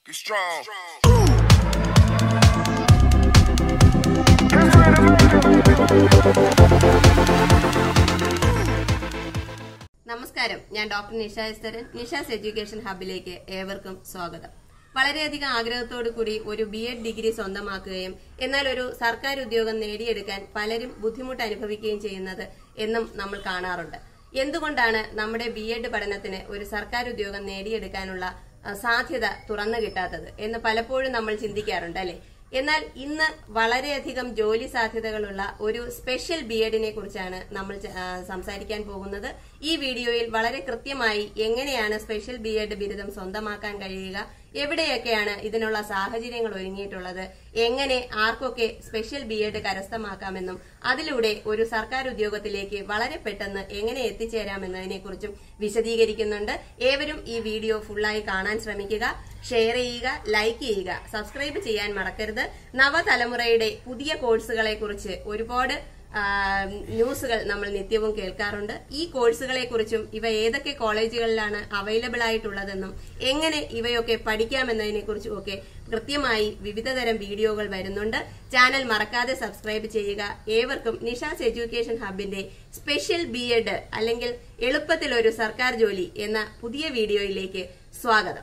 Be strong. നമസ്കാരം ഞാൻ doctor Nisha എസ്തരൻ നിഷാസ് എഡ്യൂക്കേഷൻ ഹബിലേക്ക് ഏവർക്കും സ്വാഗതം വളരെയധികം ആഗ്രഹത്തോടു കൂടി ഒരു ബി എഡ് ഡിഗ്രി സ്വന്തമാക്കുകയും എന്നാൽ ഒരു സർക്കാർ ഉദ്യോഗം നേടിയെടുക്കാൻ പലരും ബുദ്ധിമുട്ട് അനുഭവിക്കുകയും ചെയ്യുന്നത് എന്നും നമ്മൾ കാണാറുണ്ട് എന്തുകൊണ്ടാണ് നമ്മുടെ ബി എഡ് പഠനത്തിന് ഒരു സർക്കാർ ഉദ്യോഗം നേടിയെടുക്കാനുള്ള ആ, സാധ്യത തുറന്നു കിട്ടാത്തത് എന്ന് പലപ്പോഴും നമ്മൾ ചിന്തിക്കാറുണ്ട് അല്ലെ എന്നാൽ ഇന്ന് വളരെയധികം ജോലി സാധ്യതകളുള്ള ഒരു സ്പെഷ്യൽ ബി എഡിനെ കുറിച്ചാണ് നമ്മൾ ച- ആ, സംസാരിക്കാൻ പോകുന്നത് ഈ വീഡിയോയിൽ വളരെ കൃത്യമായി എങ്ങനെയാണ് സ്പെഷ്യൽ ബി എഡ് ബിരുദം സ്വന്തമാക്കാൻ കഴിയുക എവിടെയൊക്കെയാണ് ഇതിനുള്ള സാഹചര്യങ്ങൾ ഒരുങ്ങിയിട്ടുള്ളത് എങ്ങനെ ആർക്കൊക്കെ സ്പെഷ്യൽ ബി എഡ് കരസ്ഥമാക്കാമെന്നും അതിലൂടെ ഒരു സർക്കാർ ഉദ്യോഗത്തിലേക്ക് വളരെ പെട്ടെന്ന് എങ്ങനെ എത്തിച്ചേരാമെന്നതിനെ കുറിച്ചും വിശദീകരിക്കുന്നുണ്ട് ഏവരും ഈ വീഡിയോ ഫുള്ളായി കാണാൻ ശ്രമിക്കുക ഷെയർ ചെയ്യുക ലൈക്ക് ചെയ്യുക സബ്സ്ക്രൈബ് ചെയ്യാൻ മറക്കരുത് നവതലമുറയുടെ പുതിയ കോഴ്സുകളെ കുറിച്ച് ഒരുപാട് ആ, ന്യൂസുകൾ നമ്മൾ നിത്യവും കേൾക്കാറുണ്ട് ഈ കോഴ്സുകളെ കുറിച്ചും ഇവ ഏതൊക്കെ കോളേജുകളിലാണ് അവൈലബിൾ ആയിട്ടുള്ളതെന്നും എങ്ങനെ ഇവയൊക്കെ പഠിക്കാമെന്നതിനെ കുറിച്ചും ഒക്കെ കൃത്യമായി വിവിധതരം വീഡിയോകൾ വരുന്നുണ്ട് ചാനൽ മറക്കാതെ സബ്സ്ക്രൈബ് ചെയ്യുക ഏവർക്കും നിഷാസ് എഡ്യൂക്കേഷൻ ഹബിന്റെ സ്പെഷ്യൽ ബി എഡ് അല്ലെങ്കിൽ എളുപ്പത്തിൽ ഒരു സർക്കാർ ജോലി എന്ന പുതിയ വീഡിയോയിലേക്ക് സ്വാഗതം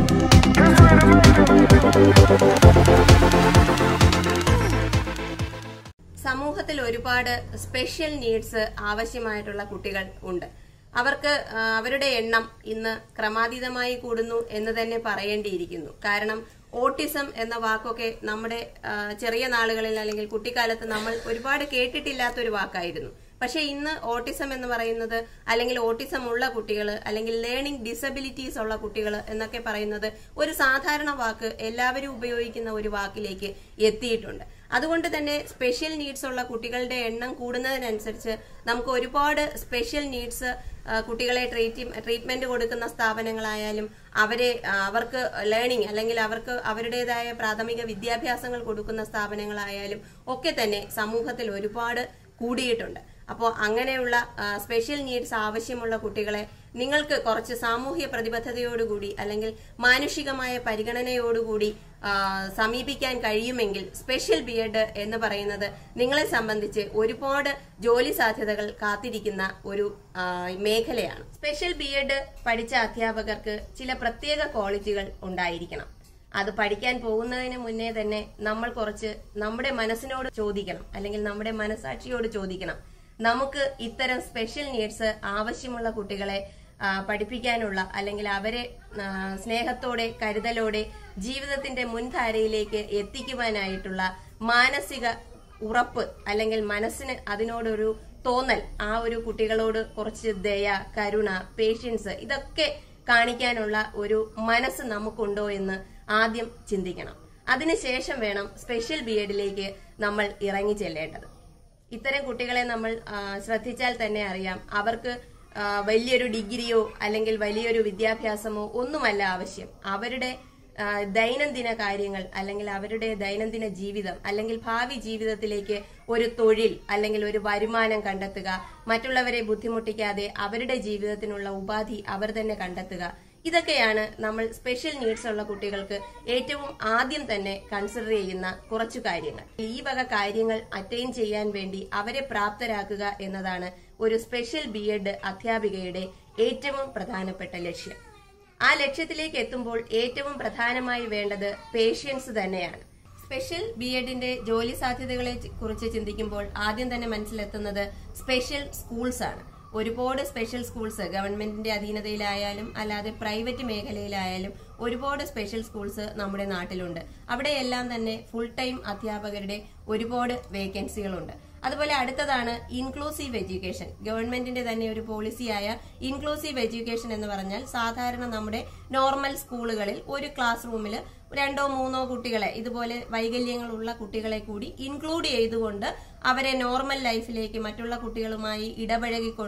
സമൂഹത്തിൽ ഒരുപാട് സ്പെഷ്യൽ നീഡ്സ് ആവശ്യമായിട്ടുള്ള കുട്ടികൾ ഉണ്ട് അവർക്ക് ആ, അവരുടെ എണ്ണം ഇന്ന് ക്രമാതീതമായി കൂടുന്നു എന്ന് തന്നെ പറയേണ്ടിയിരിക്കുന്നു കാരണം ഓട്ടിസം എന്ന വാക്കൊക്കെ നമ്മുടെ ആ, ചെറിയ നാളുകളിൽ അല്ലെങ്കിൽ കുട്ടിക്കാലത്ത് നമ്മൾ ഒരുപാട് കേട്ടിട്ടില്ലാത്ത ഒരു വാക്കായിരുന്നു പക്ഷെ ഇന്ന് ഓട്ടിസം എന്ന് പറയുന്നത് അല്ലെങ്കിൽ ഓട്ടിസം ഉള്ള കുട്ടികൾ അല്ലെങ്കിൽ ലേണിംഗ് ഡിസബിലിറ്റീസ് ഉള്ള കുട്ടികൾ എന്നൊക്കെ പറയുന്നത് ഒരു സാധാരണ വാക്ക് എല്ലാവരും ഉപയോഗിക്കുന്ന ഒരു വാക്കിലേക്ക് എത്തിയിട്ടുണ്ട് അതുകൊണ്ട് തന്നെ സ്പെഷ്യൽ നീഡ്സ് ഉള്ള കുട്ടികളുടെ എണ്ണം കൂടുന്നതിനനുസരിച്ച് നമുക്ക് ഒരുപാട് സ്പെഷ്യൽ നീഡ്സ് കുട്ടികളെ ട്രീറ്റ് ട്രീറ്റ്മെന്റ് കൊടുക്കുന്ന സ്ഥാപനങ്ങളായാലും അവരെ ആ, അവർക്ക് ലേണിംഗ് അല്ലെങ്കിൽ അവർക്ക് അവരുടേതായ പ്രാഥമിക വിദ്യാഭ്യാസങ്ങൾ കൊടുക്കുന്ന സ്ഥാപനങ്ങളായാലും ഒക്കെ തന്നെ സമൂഹത്തിൽ ഒരുപാട് കൂടിയിട്ടുണ്ട് അപ്പോൾ അങ്ങനെയുള്ള സ്പെഷ്യൽ നീഡ്സ് ആവശ്യമുള്ള കുട്ടികളെ നിങ്ങൾക്ക് കുറച്ച് സാമൂഹ്യ പ്രതിബദ്ധതയോടുകൂടി അല്ലെങ്കിൽ മാനുഷികമായ പരിഗണനയോടുകൂടി ആ, സമീപിക്കാൻ കഴിയുമെങ്കിൽ സ്പെഷ്യൽ ബി എഡ് എന്ന് പറയുന്നത് നിങ്ങളെ സംബന്ധിച്ച് ഒരുപാട് ജോലി സാധ്യതകൾ കാത്തിരിക്കുന്ന ഒരു ആ, മേഖലയാണ് സ്പെഷ്യൽ ബി എഡ് പഠിച്ച അധ്യാപകർക്ക് ചില പ്രത്യേക ക്വാളിറ്റികൾ ഉണ്ടായിരിക്കണം അത് പഠിക്കാൻ പോകുന്നതിന് മുന്നേ തന്നെ നമ്മൾ കുറച്ച് നമ്മുടെ മനസ്സിനോട് ചോദിക്കണം അല്ലെങ്കിൽ നമ്മുടെ മനസാക്ഷിയോട് ചോദിക്കണം നമുക്ക് ഇത്തരം സ്പെഷ്യൽ നീഡ്സ് ആവശ്യമുള്ള കുട്ടികളെ ആ, പഠിപ്പിക്കാനുള്ള അല്ലെങ്കിൽ അവരെ ആ, സ്നേഹത്തോടെ കരുതലോടെ ജീവിതത്തിന്റെ മുൻധാരയിലേക്ക് എത്തിക്കുവാനായിട്ടുള്ള മാനസിക ഉറപ്പ് അല്ലെങ്കിൽ മനസ്സിന് അതിനോടൊരു തോന്നൽ ആ ഒരു കുട്ടികളോട് കുറച്ച് ദയ കരുണ പേഷ്യൻസ് ഇതൊക്കെ കാണിക്കാനുള്ള ഒരു മനസ്സ് നമുക്കുണ്ടോ എന്ന് ആദ്യം ചിന്തിക്കണം അതിനുശേഷം വേണം സ്പെഷ്യൽ ബി എഡിലേക്ക് നമ്മൾ ഇറങ്ങി ചെല്ലേണ്ടത് ഇത്തരം കുട്ടികളെ നമ്മൾ ആ, ശ്രദ്ധിച്ചാൽ തന്നെ അറിയാം അവർക്ക് ആ, വലിയൊരു ഡിഗ്രിയോ അല്ലെങ്കിൽ വലിയൊരു വിദ്യാഭ്യാസമോ ഒന്നുമല്ല ആവശ്യം അവരുടെ ആ, ദൈനംദിന കാര്യങ്ങൾ അല്ലെങ്കിൽ അവരുടെ ദൈനംദിന ജീവിതം അല്ലെങ്കിൽ ഭാവി ജീവിതത്തിലേക്ക് ഒരു തൊഴിൽ അല്ലെങ്കിൽ ഒരു വരുമാനം കണ്ടെത്തുക മറ്റുള്ളവരെ ബുദ്ധിമുട്ടിക്കാതെ അവരുടെ ജീവിതത്തിനുള്ള ഉപാധി അവർ തന്നെ കണ്ടെത്തുക ഇതൊക്കെയാണ് നമ്മൾ സ്പെഷ്യൽ നീഡ്സ് ഉള്ള കുട്ടികൾക്ക് ഏറ്റവും ആദ്യം തന്നെ കൺസിഡർ ചെയ്യുന്ന കുറച്ചു കാര്യങ്ങൾ ഈ വക കാര്യങ്ങൾ അറ്റൈൻ ചെയ്യാൻ വേണ്ടി അവരെ പ്രാപ്തരാക്കുക എന്നതാണ് ഒരു സ്പെഷ്യൽ ബി എഡ് അധ്യാപികയുടെ ഏറ്റവും പ്രധാനപ്പെട്ട ലക്ഷ്യം ആ ലക്ഷ്യത്തിലേക്ക് എത്തുമ്പോൾ ഏറ്റവും പ്രധാനമായി വേണ്ടത് പേഷ്യൻസ് തന്നെയാണ് സ്പെഷ്യൽ ബി എഡിന്റെ ജോലി സാധ്യതകളെ ചി- കുറിച്ച് ചിന്തിക്കുമ്പോൾ ആദ്യം തന്നെ മനസ്സിലെത്തുന്നത് സ്പെഷ്യൽ സ്കൂൾസ് ആണ് ഒരുപാട് സ്പെഷ്യൽ സ്കൂൾസ് ഗവൺമെന്റിന്റെ അധീനതയിലായാലും അല്ലാതെ പ്രൈവറ്റ് മേഖലയിലായാലും ഒരുപാട് സ്പെഷ്യൽ സ്കൂൾസ് നമ്മുടെ നാട്ടിലുണ്ട് അവിടെയെല്ലാം തന്നെ ഫുൾ ടൈം അധ്യാപകരുടെ ഒരുപാട് വേക്കൻസികളുണ്ട് അതുപോലെ അടുത്തതാണ് ഇൻക്ലൂസീവ് എഡ്യൂക്കേഷൻ ഗവൺമെന്റിന്റെ തന്നെ ഒരു പോളിസിയായ ഇൻക്ലൂസീവ് എഡ്യൂക്കേഷൻ എന്ന് പറഞ്ഞാൽ സാധാരണ നമ്മുടെ നോർമൽ സ്കൂളുകളിൽ ഒരു ക്ലാസ് റൂമിൽ രണ്ടോ മൂന്നോ കുട്ടികളെ ഇതുപോലെ വൈകല്യങ്ങളുള്ള കുട്ടികളെ കൂടി ഇൻക്ലൂഡ് ചെയ്തുകൊണ്ട് അവരെ നോർമൽ ലൈഫിലേക്ക് മറ്റുള്ള കുട്ടികളുമായി ഇടപഴകിക്കൊണ്ട്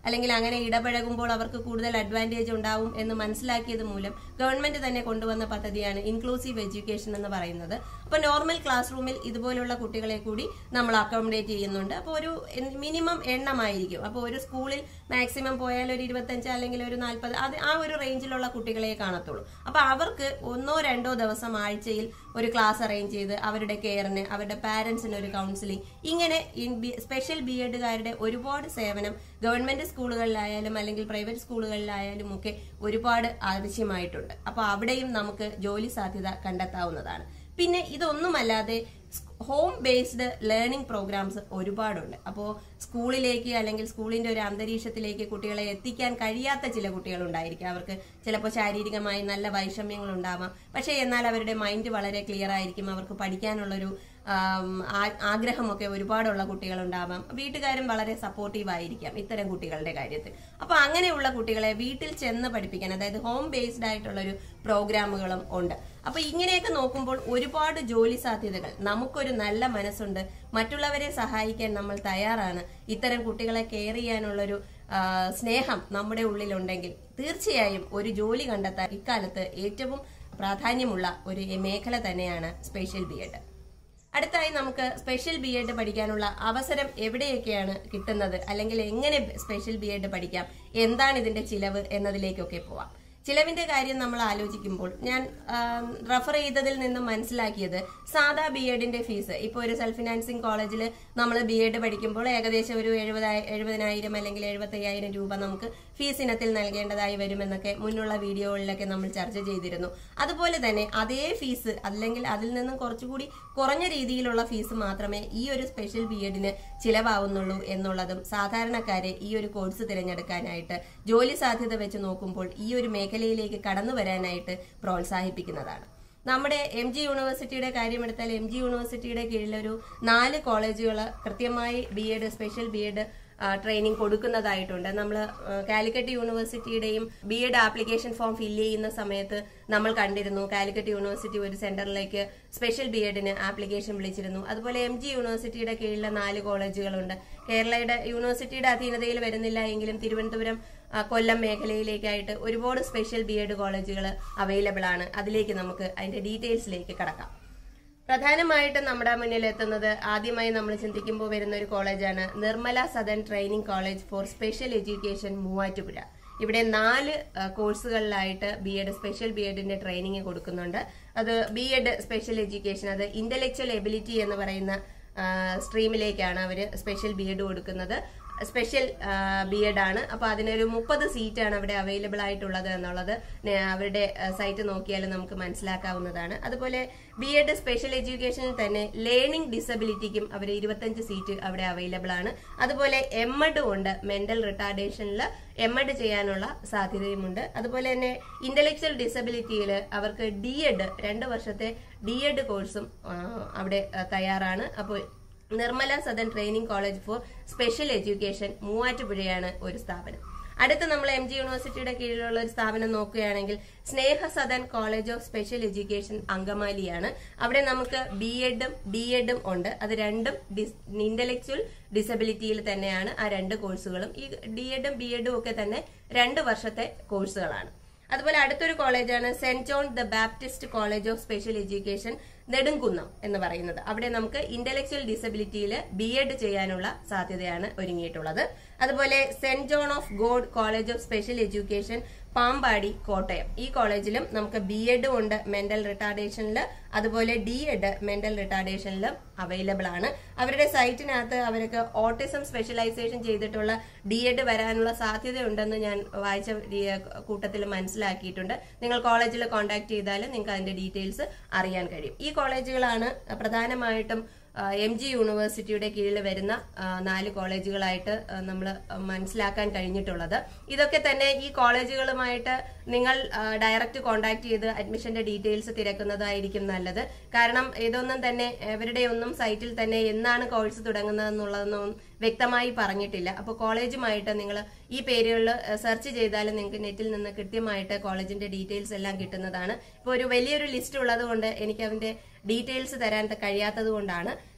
അല്ലെങ്കിൽ അങ്ങനെ ഇടപഴകുമ്പോൾ അവർക്ക് കൂടുതൽ അഡ്വാൻറ്റേജ് ഉണ്ടാവും എന്ന് മനസ്സിലാക്കിയത് മൂലം ഗവൺമെന്റ് തന്നെ കൊണ്ടുവന്ന പദ്ധതിയാണ് ഇൻക്ലൂസീവ് എഡ്യൂക്കേഷൻ എന്ന് പറയുന്നത് അപ്പോൾ നോർമൽ ക്ലാസ് റൂമിൽ ഇതുപോലുള്ള കുട്ടികളെ കൂടി നമ്മൾ അക്കോമഡേറ്റ് ചെയ്യുന്നുണ്ട് അപ്പോൾ ഒരു മിനിമം എണ്ണമായിരിക്കും അപ്പോൾ ഒരു സ്കൂളിൽ മാക്സിമം പോയാൽ ഒരു ഇരുപത്തഞ്ച് അല്ലെങ്കിൽ ഒരു നാൽപ്പത് അത് ആ ഒരു റേഞ്ചിലുള്ള കുട്ടികളെ കാണത്തുള്ളൂ അപ്പോൾ അവർക്ക് ഒന്നോ രണ്ടോ ദിവസം ആഴ്ചയിൽ ഒരു ക്ലാസ് അറേഞ്ച് ചെയ്ത് അവരുടെ കെയറിന് അവരുടെ പാരന്റ്സിന് ഒരു കൗൺസിലിംഗ് ഇങ്ങനെ സ്പെഷ്യൽ ബി എഡുകാരുടെ ഒരുപാട് സേവനം ഗവൺമെന്റ് സ്കൂളുകളിലായാലും അല്ലെങ്കിൽ പ്രൈവറ്റ് സ്കൂളുകളിലായാലും ഒക്കെ ഒരുപാട് ആവശ്യമായിട്ടുണ്ട് അപ്പോൾ അവിടെയും നമുക്ക് ജോലി സാധ്യത കണ്ടെത്താവുന്നതാണ് പിന്നെ ഇതൊന്നുമല്ലാതെ ഹോം ബേസ്ഡ് ലേണിംഗ് പ്രോഗ്രാംസ് ഒരുപാടുണ്ട് അപ്പോൾ സ്കൂളിലേക്ക് അല്ലെങ്കിൽ സ്കൂളിന്റെ ഒരു അന്തരീക്ഷത്തിലേക്ക് കുട്ടികളെ എത്തിക്കാൻ കഴിയാത്ത ചില കുട്ടികളുണ്ടായിരിക്കും അവർക്ക് ചിലപ്പോൾ ശാരീരികമായി നല്ല വൈഷമ്യങ്ങൾ ഉണ്ടാവാം പക്ഷേ എന്നാൽ അവരുടെ മൈൻഡ് വളരെ ക്ലിയർ ആയിരിക്കും അവർക്ക് പഠിക്കാനുള്ളൊരു ആം, ആ- ആഗ്രഹമൊക്കെ ഒരുപാടുള്ള കുട്ടികളുണ്ടാവാം വീട്ടുകാരും വളരെ സപ്പോർട്ടീവ് ആയിരിക്കാം ഇത്തരം കുട്ടികളുടെ കാര്യത്തിൽ അപ്പൊ അങ്ങനെയുള്ള കുട്ടികളെ വീട്ടിൽ ചെന്ന് പഠിപ്പിക്കാൻ അതായത് ഹോം ബേസ്ഡ് ആയിട്ടുള്ള ഒരു പ്രോഗ്രാമുകളും ഉണ്ട് അപ്പൊ ഇങ്ങനെയൊക്കെ നോക്കുമ്പോൾ ഒരുപാട് ജോലി സാധ്യതകൾ നമുക്കൊരു നല്ല മനസ്സുണ്ട് മറ്റുള്ളവരെ സഹായിക്കാൻ നമ്മൾ തയ്യാറാണ് ഇത്തരം കുട്ടികളെ കെയർ ചെയ്യാനുള്ളൊരു ആ, സ്നേഹം നമ്മുടെ ഉള്ളിലുണ്ടെങ്കിൽ തീർച്ചയായും ഒരു ജോലി കണ്ടെത്താൻ ഇക്കാലത്ത് ഏറ്റവും പ്രാധാന്യമുള്ള ഒരു മേഖല തന്നെയാണ് സ്പെഷ്യൽ ബി എഡ് അടുത്തായി നമുക്ക് സ്പെഷ്യൽ ബി എഡ് പഠിക്കാനുള്ള അവസരം എവിടെയൊക്കെയാണ് കിട്ടുന്നത് അല്ലെങ്കിൽ എങ്ങനെ സ്പെഷ്യൽ ബി എഡ് പഠിക്കാം എന്താണ് ഇതിന്റെ ചിലവ് എന്നതിലേക്കൊക്കെ പോവാം ചിലവിന്റെ കാര്യം നമ്മൾ ആലോചിക്കുമ്പോൾ ഞാൻ റെഫർ ചെയ്തതിൽ നിന്നും മനസ്സിലാക്കിയത് സാധാ ബി എഡിന്റെ ഫീസ് ഇപ്പോൾ ഒരു സെൽഫ് ഫിനാൻസിങ് കോളേജിൽ നമ്മൾ ബി എഡ് പഠിക്കുമ്പോൾ ഏകദേശം ഒരു എഴുപതായി എഴുപതിനായിരം അല്ലെങ്കിൽ എഴുപത്തയ്യായിരം രൂപ നമുക്ക് ഫീസ് ഇനത്തിൽ നൽകേണ്ടതായി വരുമെന്നൊക്കെ മുന്നുള്ള വീഡിയോകളിലൊക്കെ നമ്മൾ ചർച്ച ചെയ്തിരുന്നു അതുപോലെ തന്നെ അതേ ഫീസ് അല്ലെങ്കിൽ അതിൽ നിന്നും കുറച്ചുകൂടി കുറഞ്ഞ രീതിയിലുള്ള ഫീസ് മാത്രമേ ഈ ഒരു സ്പെഷ്യൽ ബി എഡിന് ചിലവാവുന്നുള്ളൂ എന്നുള്ളതും സാധാരണക്കാരെ ഈ ഒരു കോഴ്സ് തിരഞ്ഞെടുക്കാനായിട്ട് ജോലി സാധ്യത വെച്ച് നോക്കുമ്പോൾ ഈ ഒരു മേഖലയിലേക്ക് കടന്നു വരാനായിട്ട് പ്രോത്സാഹിപ്പിക്കുന്നതാണ് നമ്മുടെ എം ജി യൂണിവേഴ്സിറ്റിയുടെ കാര്യമെടുത്താൽ എം ജി യൂണിവേഴ്സിറ്റിയുടെ കീഴിലൊരു നാല് കോളേജുകൾ കൃത്യമായി B Ed special B Ed training കൊടുക്കുന്നതായിട്ടുണ്ട് നമ്മൾ കാലിക്കറ്റ് യൂണിവേഴ്സിറ്റിയുടെയും B Ed application form fill ചെയ്യുന്ന സമയത്ത് നമ്മൾ കണ്ടിരുന്നു കാലിക്കറ്റ് യൂണിവേഴ്സിറ്റി ഒരു സെന്ററിലേക്ക് സ്പെഷ്യൽ ബി എഡിന് ആപ്ലിക്കേഷൻ വിളിച്ചിരുന്നു അതുപോലെ എം ജി യൂണിവേഴ്സിറ്റിയുടെ കീഴിലെ നാല് കോളേജുകളുണ്ട് കേരളയുടെ യൂണിവേഴ്സിറ്റിയുടെ അധീനതയിൽ വരുന്നില്ല എങ്കിലും തിരുവനന്തപുരം ആ, കൊല്ലം മേഖലയിലേക്കായിട്ട് ഒരുപാട് സ്പെഷ്യൽ ബി എഡ് കോളേജുകൾ അവൈലബിൾ ആണ് അതിലേക്ക് നമുക്ക് അതിന്റെ ഡീറ്റെയിൽസിലേക്ക് കടക്കാം പ്രധാനമായിട്ടും നമ്മുടെ മുന്നിൽ എത്തുന്നത് ആദ്യമായി നമ്മൾ ചിന്തിക്കുമ്പോൾ വരുന്ന ഒരു കോളേജാണ് Nirmala Sadan training college for special education Muvattupuzha ഇവിടെ നാല് ആ, കോഴ്സുകളിലായിട്ട് ബി എഡ് സ്പെഷ്യൽ ബി എഡിന്റെ ട്രെയിനിങ് കൊടുക്കുന്നുണ്ട് അത് ബി എഡ് സ്പെഷ്യൽ എഡ്യൂക്കേഷൻ അത് ഇന്റലക്ച്വൽ എബിലിറ്റി എന്ന് പറയുന്ന ആ, സ്ട്രീമിലേക്കാണ് അവർ സ്പെഷ്യൽ ബി എഡ് കൊടുക്കുന്നത് സ്പെഷ്യൽ ബി എഡ് ആണ് അപ്പൊ അതിനൊരു മുപ്പത് സീറ്റാണ് അവിടെ അവൈലബിൾ ആയിട്ടുള്ളത് എന്നുള്ളത് നെ- അവരുടെ സൈറ്റ് നോക്കിയാൽ നമുക്ക് മനസ്സിലാക്കാവുന്നതാണ് അതുപോലെ ബി എഡ് സ്പെഷ്യൽ എഡ്യൂക്കേഷനിൽ തന്നെ ലേണിംഗ് ഡിസബിലിറ്റിക്കും അവർ ഇരുപത്തഞ്ച് സീറ്റ് അവിടെ അവൈലബിൾ ആണ് അതുപോലെ എം എഡ് ഉണ്ട് മെന്റൽ റിട്ടാർഡേഷനിൽ എം എഡ് ചെയ്യാനുള്ള സാധ്യതയുമുണ്ട് അതുപോലെ തന്നെ ഇന്റലക്ച്വൽ ഡിസബിലിറ്റിയിൽ അവർക്ക് ഡി എഡ് രണ്ട് വർഷത്തെ ഡി എഡ് കോഴ്സും ആ, അവിടെ ആ, തയ്യാറാണ് അപ്പോൾ Nirmala Sadan training college for special education മൂവാറ്റുപുഴയാണ് ഒരു സ്ഥാപനം അടുത്ത് നമ്മൾ എം ജി യൂണിവേഴ്സിറ്റിയുടെ കീഴിലുള്ള ഒരു സ്ഥാപനം നോക്കുകയാണെങ്കിൽ Sneha Sadan college of special education അങ്കമാലിയാണ് അവിടെ നമുക്ക് ബി എഡും ഡി എഡും ഉണ്ട് അത് രണ്ടും ഇന്റലക്ച്വൽ ഡിസബിലിറ്റിയിൽ തന്നെയാണ് ആ രണ്ട് കോഴ്സുകളും ഈ ഡി എഡും ബി എഡും ഒക്കെ തന്നെ രണ്ട് വർഷത്തെ കോഴ്സുകളാണ് അതുപോലെ അടുത്തൊരു കോളേജാണ് saint John the Baptist college of special education Nedumkunnam എന്ന് പറയുന്നത് അവിടെ നമുക്ക് ഇന്റലക്ച്വൽ ഡിസബിലിറ്റിയിൽ ബി എഡ് ചെയ്യാനുള്ള സാധ്യതയാണ് ഒരുങ്ങിയിട്ടുള്ളത് അതുപോലെ saint John of God college of special education Pampady Kottayam ഈ കോളേജിലും നമുക്ക് ബി എഡും ഉണ്ട് മെന്റൽ റിട്ടാർഡേഷനിൽ അതുപോലെ ഡി എഡ് മെന്റൽ റിട്ടാർഡേഷനിലും അവൈലബിൾ ആണ് അവരുടെ സൈറ്റിനകത്ത് അവർക്ക് ഓട്ടിസം സ്പെഷ്യലൈസേഷൻ ചെയ്തിട്ടുള്ള ഡി എഡ് വരാനുള്ള സാധ്യതയുണ്ടെന്ന് ഞാൻ വായിച്ച രീ- കൂട്ടത്തിൽ മനസ്സിലാക്കിയിട്ടുണ്ട് നിങ്ങൾ കോളേജിൽ കോൺടാക്ട് ചെയ്താൽ നിങ്ങൾക്ക് അതിന്റെ ഡീറ്റെയിൽസ് അറിയാൻ കഴിയും ഈ കോളേജുകളാണ് പ്രധാനമായിട്ടും എം ജി യൂണിവേഴ്സിറ്റിയുടെ കീഴിൽ വരുന്ന ആ, നാല് കോളേജുകളായിട്ട് നമ്മൾ മനസ്സിലാക്കാൻ കഴിഞ്ഞിട്ടുള്ളത് ഇതൊക്കെ തന്നെ ഈ കോളേജുകളുമായിട്ട് നിങ്ങൾ ഡയറക്റ്റ് കോൺടാക്ട് ചെയ്ത് അഡ്മിഷന്റെ ഡീറ്റെയിൽസ് തിരക്കുന്നതായിരിക്കും നല്ലത് കാരണം ഇതൊന്നും തന്നെ ഇവരുടെ ഒന്നും സൈറ്റിൽ തന്നെ എന്നാണ് കോഴ്സ് തുടങ്ങുന്നതെന്നുള്ളതൊന്നും വ്യക്തമായി പറഞ്ഞിട്ടില്ല അപ്പോൾ കോളേജുമായിട്ട് നിങ്ങൾ ഈ പേരുകളിൽ സെർച്ച് ചെയ്താൽ നിങ്ങൾക്ക് നെറ്റിൽ നിന്ന് കൃത്യമായിട്ട് കോളേജിന്റെ ഡീറ്റെയിൽസ് എല്ലാം കിട്ടുന്നതാണ് ഇപ്പോൾ ഒരു വലിയൊരു ലിസ്റ്റ് ഉള്ളത് കൊണ്ട് എനിക്ക് അതിന്റെ ഡീറ്റെയിൽസ് തരാൻ കഴിയാത്തത് കൊണ്ടാണ്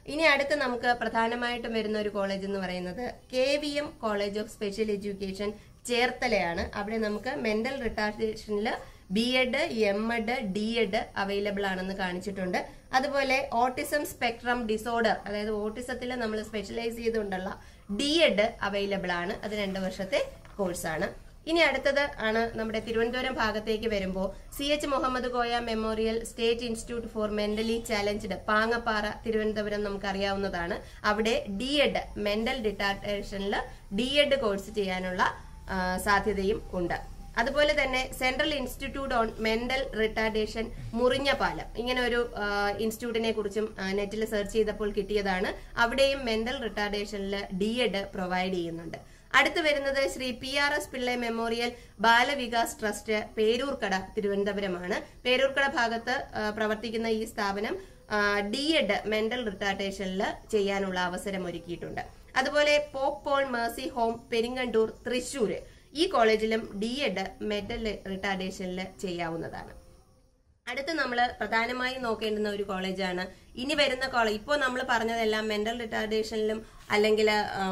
ഇനി അടുത്ത് നമുക്ക് പ്രധാനമായിട്ടും വരുന്ന ഒരു കോളേജ് എന്ന് പറയുന്നത് K V M college of special education ചേർത്തലയാണ് അവിടെ നമുക്ക് മെന്റൽ റിട്ടാർഡേഷനിൽ B Ed M Ed D Ed available ആണെന്ന് കാണിച്ചിട്ടുണ്ട് അതുപോലെ ഓട്ടിസം സ്പെക്ട്രം ഡിസോർഡർ അതായത് ഓട്ടിസത്തിൽ നമ്മൾ സ്പെഷ്യലൈസ് ചെയ്തുകൊണ്ടുള്ള ഡി എഡ് അവൈലബിൾ ആണ് അത് രണ്ട് വർഷത്തെ കോഴ്സാണ് ഇനി അടുത്തത് ആണ് നമ്മുടെ തിരുവനന്തപുരം ഭാഗത്തേക്ക് വരുമ്പോൾ C H Muhammad Koya memorial state institute for mentally challenged Pangappara Thiruvananthapuram നമുക്കറിയാവുന്നതാണ് അവിടെ ഡി എഡ് മെന്റൽ ഡിറ്റാർട്ടേഷനിൽ ഡി എഡ് കോഴ്സ് ചെയ്യാനുള്ള ആ, സാധ്യതയും ഉണ്ട് അതുപോലെ തന്നെ central institute on mental retardation Murinjapalam ഇങ്ങനെ ഒരു ആ, ഇൻസ്റ്റിറ്റ്യൂട്ടിനെ കുറിച്ചും നെറ്റിൽ സെർച്ച് ചെയ്തപ്പോൾ കിട്ടിയതാണ് അവിടെയും മെന്റൽ റിട്ടാർഡേഷനിൽ ഡി എഡ് പ്രൊവൈഡ് ചെയ്യുന്നുണ്ട് അടുത്ത് വരുന്നത് Shri P R S Pillai Memorial Balavikas Trust Peroorkada തിരുവനന്തപുരമാണ് പേരൂർക്കട ഭാഗത്ത് ആ, പ്രവർത്തിക്കുന്ന ഈ സ്ഥാപനം ഡി എഡ് മെന്റൽ റിട്ടാർഡേഷനിൽ ചെയ്യാനുള്ള അവസരം ഒരുക്കിയിട്ടുണ്ട് അതുപോലെ Pope Paul Mercy Home Peringandoor Thrissur ഈ കോളേജിലും ഡി എഡ് മെന്റൽ റിട്ടാർഡേഷനിൽ ചെയ്യാവുന്നതാണ് അടുത്ത് നമ്മൾ പ്രധാനമായും നോക്കേണ്ടുന്ന ഒരു കോളേജാണ് ഇനി വരുന്ന കോളേജ് ഇപ്പോൾ നമ്മൾ പറഞ്ഞതെല്ലാം മെന്റൽ റിട്ടാർഡേഷനിലും അല്ലെങ്കിൽ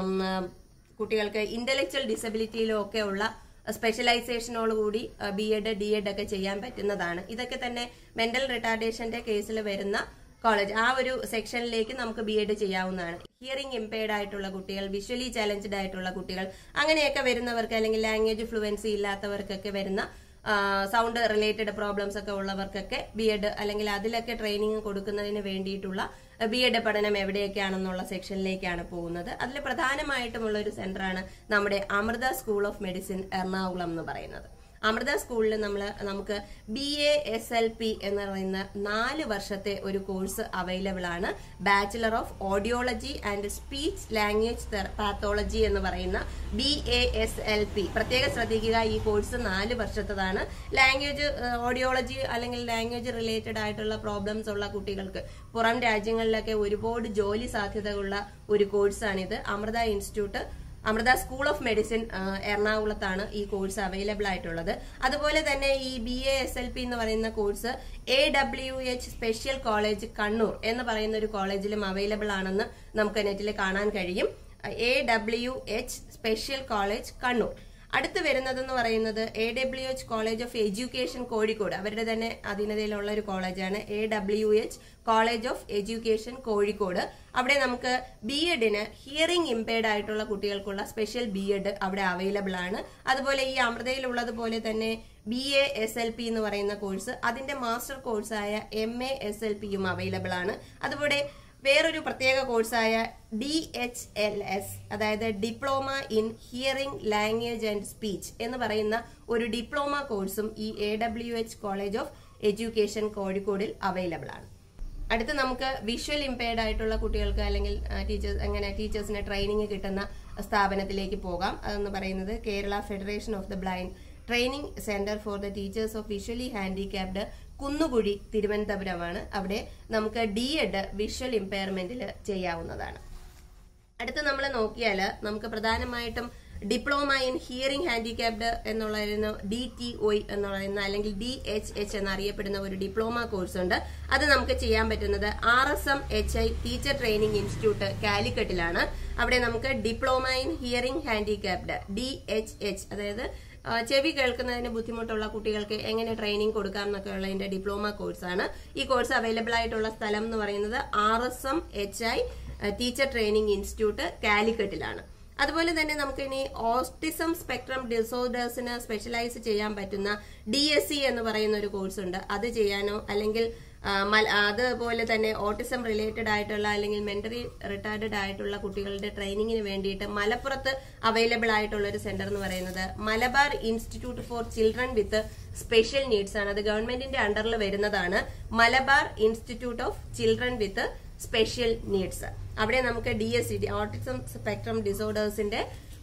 കുട്ടികൾക്ക് ഇന്റലക്ച്വൽ ഡിസബിലിറ്റിയിലും ഒക്കെ ഉള്ള സ്പെഷ്യലൈസേഷനോടുകൂടി ബി എഡ് ഡി എഡ് ഒക്കെ ചെയ്യാൻ പറ്റുന്നതാണ് ഇതൊക്കെ തന്നെ മെന്റൽ റിട്ടാർഡേഷന്റെ കേസിൽ വരുന്ന കോളേജ് ആ ഒരു സെക്ഷനിലേക്ക് നമുക്ക് ബി എഡ് ചെയ്യാവുന്നതാണ് ഹിയറിംഗ് ഇമ്പയർഡ് ആയിട്ടുള്ള കുട്ടികൾ വിഷ്വലി ചാലഞ്ച്ഡ് ആയിട്ടുള്ള കുട്ടികൾ അങ്ങനെയൊക്കെ വരുന്നവർക്ക് അല്ലെങ്കിൽ ലാംഗ്വേജ് ഫ്ലുവൻസി ഇല്ലാത്തവർക്കൊക്കെ വരുന്ന സൗണ്ട് റിലേറ്റഡ് പ്രോബ്ലംസ് ഒക്കെ ഉള്ളവർക്കൊക്കെ ബി എഡ് അല്ലെങ്കിൽ അതിലൊക്കെ ട്രെയിനിങ് കൊടുക്കുന്നതിന് വേണ്ടിയിട്ടുള്ള ബി എഡ് പഠനം എവിടെയൊക്കെയാണെന്നുള്ള സെക്ഷനിലേക്കാണ് പോകുന്നത് അതിൽ പ്രധാനമായിട്ടുമുള്ള ഒരു സെന്ററാണ് നമ്മുടെ Amrita School of Medicine Ernakulam എന്ന് പറയുന്നത് അമൃത സ്കൂളിൽ നമ്മൾ നമുക്ക് B A S L P എന്ന് പറയുന്ന നാല് വർഷത്തെ ഒരു കോഴ്സ് അവൈലബിൾ ആണ് bachelor of audiology and speech language pathology എന്ന് പറയുന്ന B A S L P പ്രത്യേകം ശ്രദ്ധിക്കുക ഈ കോഴ്സ് നാല് വർഷത്തതാണ് ലാംഗ്വേജ് ഓഡിയോളജി അല്ലെങ്കിൽ ലാംഗ്വേജ് റിലേറ്റഡ് ആയിട്ടുള്ള പ്രോബ്ലംസ് ഉള്ള കുട്ടികൾക്ക് പുറം രാജ്യങ്ങളിലൊക്കെ ഒരുപാട് ജോലി സാധ്യതയുള്ള ഒരു കോഴ്സാണിത് Amrita Institute Amrita School of medicine ആ, എറണാകുളത്താണ് ഈ കോഴ്സ് അവൈലബിൾ ആയിട്ടുള്ളത് അതുപോലെ തന്നെ ഈ B A S L P എന്ന് പറയുന്ന course A W H Special College Kannur എന്ന് പറയുന്ന ഒരു കോളേജിലും അവൈലബിൾ ആണെന്ന് നമുക്ക് നെറ്റിൽ കാണാൻ കഴിയും A W H Special College Kannur അടുത്ത് വരുന്നതെന്ന് പറയുന്നത് A W H College of Education Kozhikode അവരുടെ തന്നെ അധീനതയിലുള്ള ഒരു കോളേജാണ് A W H College of Education Kozhikode അവിടെ നമുക്ക് ബി എഡിന് ഹിയറിംഗ് ഇമ്പയർഡ് ആയിട്ടുള്ള കുട്ടികൾക്കുള്ള സ്പെഷ്യൽ ബി എഡ് അവിടെ അവൈലബിൾ ആണ് അതുപോലെ ഈ അമൃതയിലുള്ളതുപോലെ തന്നെ B A S L P എന്ന് പറയുന്ന കോഴ്സ് അതിന്റെ മാസ്റ്റർ കോഴ്സായ എം എ എസ് എൽ പിയും അവൈലബിൾ ആണ് അതുപോലെ വേറൊരു പ്രത്യേക കോഴ്സായ ഡി എച്ച് എൽ എസ് അതായത് diploma in hearing language and speech എന്ന് പറയുന്ന ഒരു ഡിപ്ലോമ കോഴ്സും ഈ A W H College of Education കോഴിക്കോടിൽ അവൈലബിൾ ആണ് അടുത്ത് നമുക്ക് വിഷ്വൽ ഇമ്പയർഡ് ആയിട്ടുള്ള കുട്ടികൾക്ക് അല്ലെങ്കിൽ ടീച്ചേഴ്സ് അങ്ങനെ ടീച്ചേഴ്സിന് ട്രെയിനിങ് കിട്ടുന്ന സ്ഥാപനത്തിലേക്ക് പോകാം അതെന്ന് പറയുന്നത് Kerala Federation of the Blind Training Centre for the Teachers of Visually Handicapped Kunnukuzhi തിരുവനന്തപുരമാണ് അവിടെ നമുക്ക് ഡി എഡ് വിഷ്വൽ ഇമ്പയർമെന്റിൽ ചെയ്യാവുന്നതാണ് അടുത്ത് നമ്മൾ നോക്കിയാൽ നമുക്ക് പ്രധാനമായിട്ടും ഡിപ്ലോമ ഇൻ ഹിയറിംഗ് ഹാൻഡിക്യാപ്ഡ് എന്നുള്ള ഡി ടി ഒ എന്ന് പറയുന്ന അല്ലെങ്കിൽ ഡി എച്ച് എച്ച് എന്നറിയപ്പെടുന്ന ഒരു ഡിപ്ലോമ കോഴ്സ് ഉണ്ട് അത് നമുക്ക് ചെയ്യാൻ പറ്റുന്നത് R S M H I Teacher Training Institute കാലിക്കറ്റിലാണ് അവിടെ നമുക്ക് diploma in hearing handicapped D H H അതായത് ആ, ചെവി കേൾക്കുന്നതിന് ബുദ്ധിമുട്ടുള്ള കുട്ടികൾക്ക് എങ്ങനെ ട്രെയിനിങ് കൊടുക്കാം എന്നൊക്കെ ഉള്ളതിന്റെ ഡിപ്ലോമ കോഴ്സാണ് ഈ കോഴ്സ് അവൈലബിൾ ആയിട്ടുള്ള സ്ഥലം എന്ന് പറയുന്നത് R S M H I Teacher Training Institute കാലിക്കറ്റിലാണ് അതുപോലെ തന്നെ നമുക്ക് ഇനി ഓട്ടിസം സ്പെക്ട്രം ഡിസോർഡേഴ്സിന് സ്പെഷ്യലൈസ് ചെയ്യാൻ പറ്റുന്ന ഡി എസ് സി എന്ന് പറയുന്ന ഒരു കോഴ്സ് ഉണ്ട് അത് ചെയ്യാനോ അല്ലെങ്കിൽ ആ, മൽ- അതുപോലെ തന്നെ ഓട്ടിസം റിലേറ്റഡ് ആയിട്ടുള്ള അല്ലെങ്കിൽ മെന്ററി റിട്ടാർഡഡ് ആയിട്ടുള്ള കുട്ടികളുടെ ട്രെയിനിങ്ങിന് വേണ്ടിയിട്ട് മലപ്പുറത്ത് അവൈലബിൾ ആയിട്ടുള്ള ഒരു സെന്റർ എന്ന് പറയുന്നത് Malabar Institute for Children with Special Needs ആണ് അത് ഗവൺമെന്റിന്റെ അണ്ടറിൽ വരുന്നതാണ് Malabar Institute of Children with Special Needs അവിടെ നമുക്ക് D S C autism spectrum ഡിസോർഡേഴ്സിന്റെ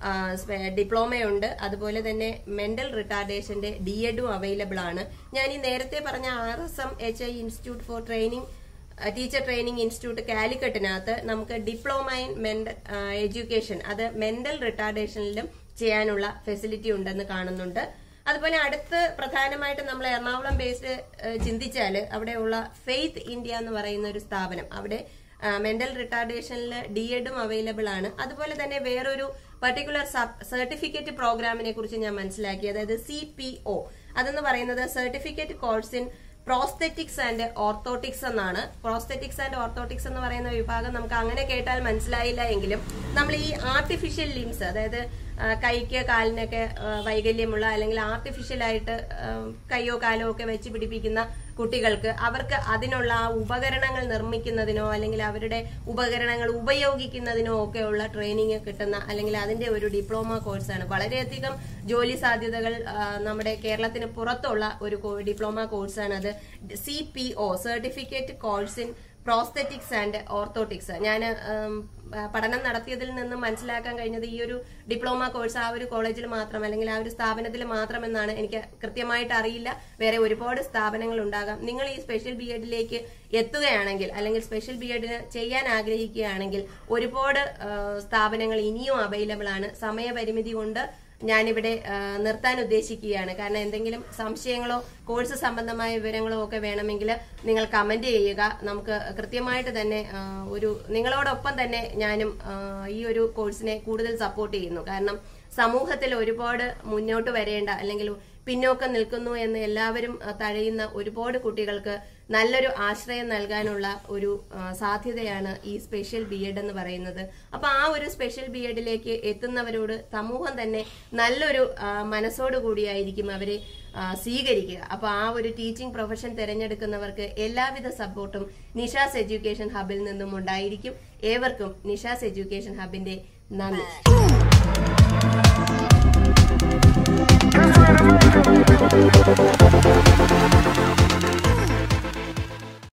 ഡിപ്ലോമയുണ്ട് അതുപോലെ തന്നെ മെന്റൽ റിട്ടാർഡേഷന്റെ ഡി എഡും അവൈലബിൾ ആണ് ഞാൻ ഈ നേരത്തെ പറഞ്ഞ R S M H I Institute for Training Teacher Training Institute കാലിക്കറ്റിനകത്ത് നമുക്ക് ഡിപ്ലോമ ഇൻ മെന്റൽ എഡ്യൂക്കേഷൻ അത് മെന്റൽ റിട്ടാർഡേഷനിലും ചെയ്യാനുള്ള ഫെസിലിറ്റി ഉണ്ടെന്ന് കാണുന്നുണ്ട് അതുപോലെ അടുത്ത് പ്രധാനമായിട്ടും നമ്മൾ എറണാകുളം ബേസ്ഡ് ചിന്തിച്ചാൽ അവിടെയുള്ള ഫെയ്ത്ത് ഇന്ത്യ എന്ന് പറയുന്ന ഒരു സ്ഥാപനം അവിടെ മെന്റൽ റിട്ടാർഡേഷനിൽ ഡി എഡും അവൈലബിൾ ആണ് അതുപോലെ തന്നെ വേറൊരു പർട്ടിക്കുലർ സർട്ടിഫിക്കറ്റ് പ്രോഗ്രാമിനെ കുറിച്ച് ഞാൻ മനസ്സിലാക്കി അതായത് സി പി ഒ അതെന്ന് പറയുന്നത് certificate course in prosthetics and orthotics എന്നാണ് പ്രോസ്തെറ്റിക്സ് ആൻഡ് ഓർത്തോട്ടിക്സ് എന്ന് പറയുന്ന വിഭാഗം നമുക്ക് അങ്ങനെ കേട്ടാൽ മനസ്സിലായില്ല എങ്കിലും നമ്മൾ ഈ ആർട്ടിഫിഷ്യൽ ലിംസ് അതായത് ആ, കൈക്ക് കാലിനൊക്കെ ആ, വൈകല്യമുള്ള അല്ലെങ്കിൽ ആർട്ടിഫിഷ്യൽ ആയിട്ട് ആ, കൈയോ കാലോ ഒക്കെ വെച്ച് പിടിപ്പിക്കുന്ന കുട്ടികൾക്ക് അവർക്ക് അതിനുള്ള ആ ഉപകരണങ്ങൾ നിർമ്മിക്കുന്നതിനോ അല്ലെങ്കിൽ അവരുടെ ഉപകരണങ്ങൾ ഉപയോഗിക്കുന്നതിനോ ഒക്കെയുള്ള ട്രെയിനിങ് കിട്ടുന്ന അല്ലെങ്കിൽ അതിന്റെ ഒരു ഡിപ്ലോമ കോഴ്സാണ് വളരെയധികം ജോലി സാധ്യതകൾ ആ, നമ്മുടെ കേരളത്തിന് പുറത്തുള്ള ഒരു കോ- ഡിപ്ലോമ കോഴ്സാണ് അത് C P O certificate course in prosthetics and orthotics ഞാൻ പഠനം നടത്തിയതിൽ നിന്നും മനസ്സിലാക്കാൻ കഴിഞ്ഞത് ഈ ഒരു ഡിപ്ലോമ കോഴ്സ് ആ ഒരു കോളേജിൽ മാത്രം അല്ലെങ്കിൽ ആ ഒരു സ്ഥാപനത്തിൽ മാത്രം എന്നാണ് എനിക്ക് കൃത്യമായിട്ട് അറിയില്ല വേറെ ഒരുപാട് സ്ഥാപനങ്ങൾ ഉണ്ടാകാം നിങ്ങൾ ഈ സ്പെഷ്യൽ ബി എഡിലേക്ക് എത്തുകയാണെങ്കിൽ അല്ലെങ്കിൽ സ്പെഷ്യൽ ബി എഡിന് ചെയ്യാൻ ആഗ്രഹിക്കുകയാണെങ്കിൽ ഒരുപാട് ആ, സ്ഥാപനങ്ങൾ ഇനിയും അവൈലബിൾ ആണ് സമയപരിമിതി കൊണ്ട് ഞാനിവിടെ ആ, നിർത്താൻ ഉദ്ദേശിക്കുകയാണ് കാരണം എന്തെങ്കിലും സംശയങ്ങളോ കോഴ്സ് സംബന്ധമായ വിവരങ്ങളോ ഒക്കെ വേണമെങ്കിൽ നിങ്ങൾ കമന്റ് ചെയ്യുക നമുക്ക് കൃത്യമായിട്ട് തന്നെ ആ, ഒരു നിങ്ങളോടൊപ്പം തന്നെ ഞാനും ആ, ഈ ഒരു കോഴ്സിനെ കൂടുതൽ സപ്പോർട്ട് ചെയ്യുന്നു കാരണം സമൂഹത്തിൽ ഒരുപാട് മുന്നോട്ട് വരേണ്ട അല്ലെങ്കിൽ പിന്നോക്കം നിൽക്കുന്നു എന്ന് എല്ലാവരും ആ, തഴയുന്ന ഒരുപാട് കുട്ടികൾക്ക് നല്ലൊരു ആശ്രയം നൽകാനുള്ള ഒരു ആ, സാധ്യതയാണ് ഈ സ്പെഷ്യൽ ബി എഡ് എന്ന് പറയുന്നത് അപ്പൊ ആ ഒരു സ്പെഷ്യൽ ബി എഡിലേക്ക് എത്തുന്നവരോട് സമൂഹം തന്നെ നല്ലൊരു ആ, മനസ്സോടുകൂടിയായിരിക്കും അവരെ ആ, സ്വീകരിക്കുക അപ്പൊ ആ ഒരു ടീച്ചിങ് പ്രൊഫഷൻ തിരഞ്ഞെടുക്കുന്നവർക്ക് എല്ലാവിധ സപ്പോർട്ടും നിഷാസ് എഡ്യൂക്കേഷൻ ഹബിൽ നിന്നും ഉണ്ടായിരിക്കും ഏവർക്കും നിഷാസ് എഡ്യൂക്കേഷൻ ഹബിന്റെ നന്ദി